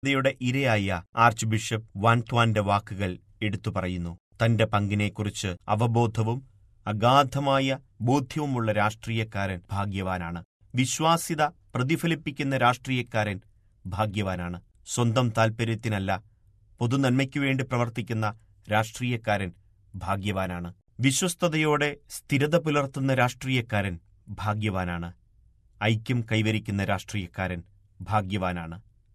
യുടെ ഇരയായ arch bishop വാൻത്വാന്റെ വാക്കുകൾ എടുത്തു പറയുന്നു തന്റെ പങ്കിനെക്കുറിച്ച് അവബോധവും അഗാധമായ ബോധ്യവുമുള്ള രാഷ്ട്രീയക്കാരൻ ഭാഗ്യവാനാണ് വിശ്വാസ്യത പ്രതിഫലിപ്പിക്കുന്ന രാഷ്ട്രീയക്കാരൻ ഭാഗ്യവാനാണ് സ്വന്തം താൽപര്യത്തിനല്ല പൊതുനന്മയ്ക്കു വേണ്ടി പ്രവർത്തിക്കുന്ന രാഷ്ട്രീയക്കാരൻ ഭാഗ്യവാനാണ് വിശ്വസ്തയോടെ സ്ഥിരത പുലർത്തുന്ന രാഷ്ട്രീയക്കാരൻ ഭാഗ്യവാനാണ് ഐക്യം കൈവരിക്കുന്ന രാഷ്ട്രീയക്കാരൻ ഭാഗ്യവാനാണ്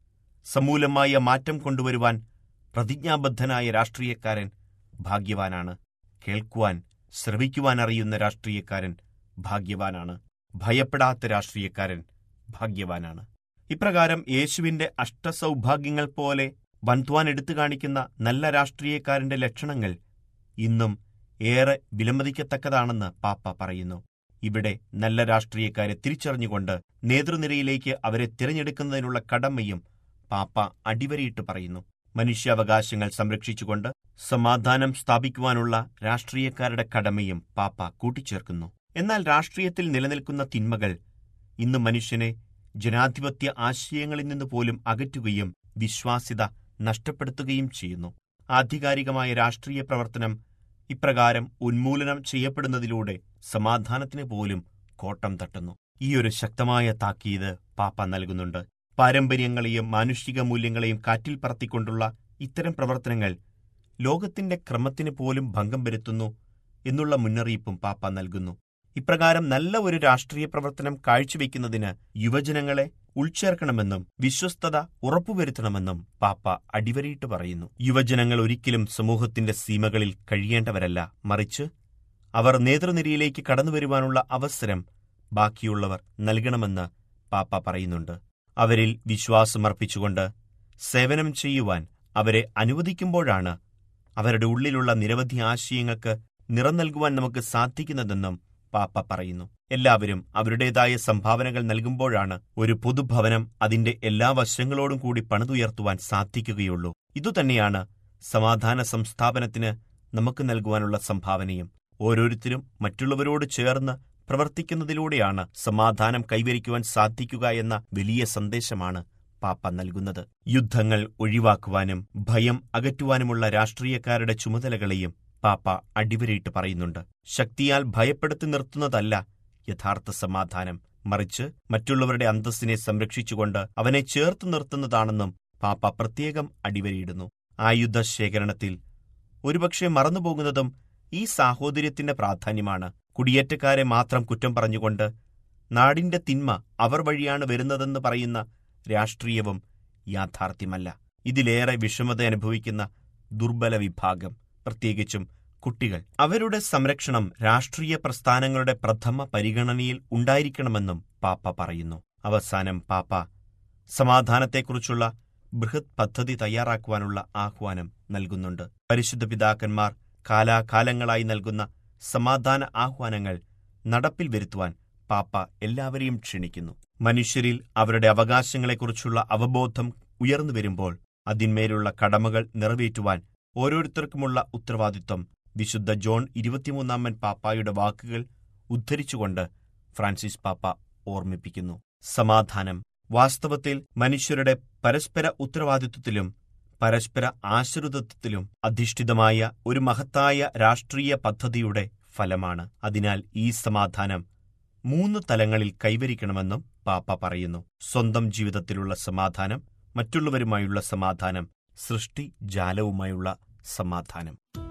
സമൂലമായ മാറ്റം കൊണ്ടുവരുവാൻ പ്രതിജ്ഞാബദ്ധനായ രാഷ്ട്രീയക്കാരൻ ഭാഗ്യവാനാണ് കേൾക്കുവാൻ ശ്രവിക്കുവാൻ അറിയുന്ന രാഷ്ട്രീയക്കാരൻ ഭാഗ്യവാനാണ് ഭയപ്പെടാത്ത രാഷ്ട്രീയക്കാരൻ ഭാഗ്യവാനാണ് ഇപ്രകാരം യേശുവിന്റെ അഷ്ടസൗഭാഗ്യങ്ങൾ പോലെ വൻത്വാൻ എടുത്തു കാണിക്കുന്ന നല്ല രാഷ്ട്രീയക്കാരന്റെ ലക്ഷണങ്ങൾ ഇന്നും ഏറെ വിലമതിക്കത്തക്കതാണെന്ന് പാപ്പ പറയുന്നു ഇവിടെ നല്ല രാഷ്ട്രീയക്കാരെ തിരിച്ചറിഞ്ഞുകൊണ്ട് നേതൃനിരയിലേക്ക് അവരെ തിരഞ്ഞെടുക്കുന്നതിനുള്ള കടമയും പാപ്പ അടിവരയിട്ട് പറയുന്നു മനുഷ്യാവകാശങ്ങൾ സംരക്ഷിച്ചുകൊണ്ട് സമാധാനം സ്ഥാപിക്കുവാനുള്ള രാഷ്ട്രീയക്കാരുടെ കടമയും പാപ്പ കൂട്ടിച്ചേർക്കുന്നു എന്നാൽ രാഷ്ട്രീയത്തിൽ നിലനിൽക്കുന്ന തിന്മകൾ ഇന്ന് മനുഷ്യനെ ജനാധിപത്യ ആശയങ്ങളിൽ നിന്ന് പോലും അകറ്റുകയും വിശ്വാസ്യത നഷ്ടപ്പെടുത്തുകയും ചെയ്യുന്നു ആധികാരികമായ രാഷ്ട്രീയ പ്രവർത്തനം ഇപ്രകാരം ഉന്മൂലനം ചെയ്യപ്പെടുന്നതിലൂടെ സമാധാനത്തിന് പോലും കോട്ടം തട്ടുന്നു ഈയൊരു ശക്തമായ താക്കീത് പാപ്പ നൽകുന്നുണ്ട് പാരമ്പര്യങ്ങളെയും മാനുഷിക മൂല്യങ്ങളെയും കാറ്റിൽ പറത്തിക്കൊണ്ടുള്ള ഇത്തരം പ്രവർത്തനങ്ങൾ ലോകത്തിന്റെ ക്രമത്തിന് പോലും ഭംഗം വരുത്തുന്നു എന്നുള്ള മുന്നറിയിപ്പും പാപ്പ നൽകുന്നു ഇപ്രകാരം നല്ല ഒരു രാഷ്ട്രീയ പ്രവർത്തനം കാഴ്ചവെക്കുന്നതിന് യുവജനങ്ങളെ ഉൾച്ചേർക്കണമെന്നും വിശ്വസ്തത ഉറപ്പുവരുത്തണമെന്നും പാപ്പ അടിവരയിട്ട് പറയുന്നു യുവജനങ്ങൾ ഒരിക്കലും സമൂഹത്തിന്റെ സീമകളിൽ കഴിയേണ്ടവരല്ല മറിച്ച് അവർ നേതൃനിരയിലേക്ക് കടന്നുവരുവാനുള്ള അവസരം ബാക്കിയുള്ളവർ നൽകണമെന്ന് പാപ്പ പറയുന്നുണ്ട് അവരിൽ വിശ്വാസമർപ്പിച്ചുകൊണ്ട് സേവനം ചെയ്യുവാൻ അവരെ അനുവദിക്കുമ്പോഴാണ് അവരുടെ ഉള്ളിലുള്ള നിരവധി ആശയങ്ങൾക്ക് നിറം നൽകുവാൻ നമുക്ക് സാധിക്കുന്നതെന്നും പാപ്പ പറയുന്നു എല്ലാവരും അവരുടേതായ സംഭാവനകൾ നൽകുമ്പോഴാണ് ഒരു പൊതുഭവനം അതിന്റെ എല്ലാ വശങ്ങളോടും കൂടി പണിതുയർത്തുവാൻ സാധിക്കുകയുള്ളൂ ഇതുതന്നെയാണ് സമാധാന സംസ്ഥാപനത്തിന് നമുക്ക് നൽകുവാനുള്ള സംഭാവനയും ഓരോരുത്തരും മറ്റുള്ളവരോട് ചേർന്ന് പ്രവർത്തിക്കുന്നതിലൂടെയാണ് സമാധാനം കൈവരിക്കുവാൻ സാധിക്കുക എന്ന വലിയ സന്ദേശമാണ് പാപ്പ നൽകുന്നത് യുദ്ധങ്ങൾ ഒഴിവാക്കുവാനും ഭയം അകറ്റുവാനുമുള്ള രാഷ്ട്രീയക്കാരുടെ ചുമതലകളെയും പാപ്പ അടിവരയിട്ട് പറയുന്നുണ്ട് ശക്തിയാൽ ഭയപ്പെടുത്തി നിർത്തുന്നതല്ല യഥാർത്ഥ സമാധാനം മറിച്ച് മറ്റുള്ളവരുടെ അന്തസ്സിനെ സംരക്ഷിച്ചുകൊണ്ട് അവനെ ചേർത്ത് നിർത്തുന്നതാണെന്നും പാപ്പ പ്രത്യേകം അടിവരയിടുന്നു ആയുധ ശേഖരണത്തിൽ ഒരുപക്ഷെ മറന്നുപോകുന്നതും ഈ സാഹോദര്യത്തിന്റെ പ്രാധാന്യമാണ് കുടിയേറ്റക്കാരെ മാത്രം കുറ്റം പറഞ്ഞുകൊണ്ട് നാടിന്റെ തിന്മ അവർ വഴിയാണ് വരുന്നതെന്ന് പറയുന്ന രാഷ്ട്രീയവും യാഥാർത്ഥ്യമല്ല ഇതിലേറെ വിഷമത അനുഭവിക്കുന്ന ദുർബല വിഭാഗം പ്രത്യേകിച്ചും കുട്ടികൾ അവരുടെ സംരക്ഷണം രാഷ്ട്രീയ പ്രസ്ഥാനങ്ങളുടെ പ്രഥമ പരിഗണനയിൽ ഉണ്ടായിരിക്കണമെന്നും പാപ്പ പറയുന്നു അവസാനം പാപ്പ സമാധാനത്തെക്കുറിച്ചുള്ള ബൃഹത് പദ്ധതി തയ്യാറാക്കുവാനുള്ള ആഹ്വാനം നൽകുന്നുണ്ട് പരിശുദ്ധ പിതാക്കന്മാർ കാലാകാലങ്ങളായി നൽകുന്ന സമാധാന ആഹ്വാനങ്ങൾ നടപ്പിൽ വരുത്തുവാൻ പാപ്പ എല്ലാവരെയും ക്ഷണിക്കുന്നു മനുഷ്യരിൽ അവരുടെ അവകാശങ്ങളെക്കുറിച്ചുള്ള അവബോധം ഉയർന്നു വരുമ്പോൾ അതിന്മേലുള്ള കടമകൾ നിറവേറ്റുവാൻ ഓരോരുത്തർക്കുമുള്ള ഉത്തരവാദിത്വം വിശുദ്ധ ജോൺ ഇരുപത്തിമൂന്നാമൻ പാപ്പായുടെ വാക്കുകൾ ഉദ്ധരിച്ചുകൊണ്ട് ഫ്രാൻസിസ് പാപ്പ ഓർമ്മിപ്പിക്കുന്നു സമാധാനം വാസ്തവത്തിൽ മനുഷ്യരുടെ പരസ്പര ഉത്തരവാദിത്വത്തിലും പരസ്പര ആശ്രിതത്വത്തിലും അധിഷ്ഠിതമായ ഒരു മഹത്തായ രാഷ്ട്രീയ പദ്ധതിയുടെ ഫലമാണ് അതിനാൽ ഈ സമാധാനം മൂന്ന് തലങ്ങളിൽ കൈവരിക്കണമെന്നും പാപ്പ പറയുന്നു സ്വന്തം ജീവിതത്തിലുള്ള സമാധാനം മറ്റുള്ളവരുമായുള്ള സമാധാനം സൃഷ്ടി ജാലവുമായുള്ള സമാധാനം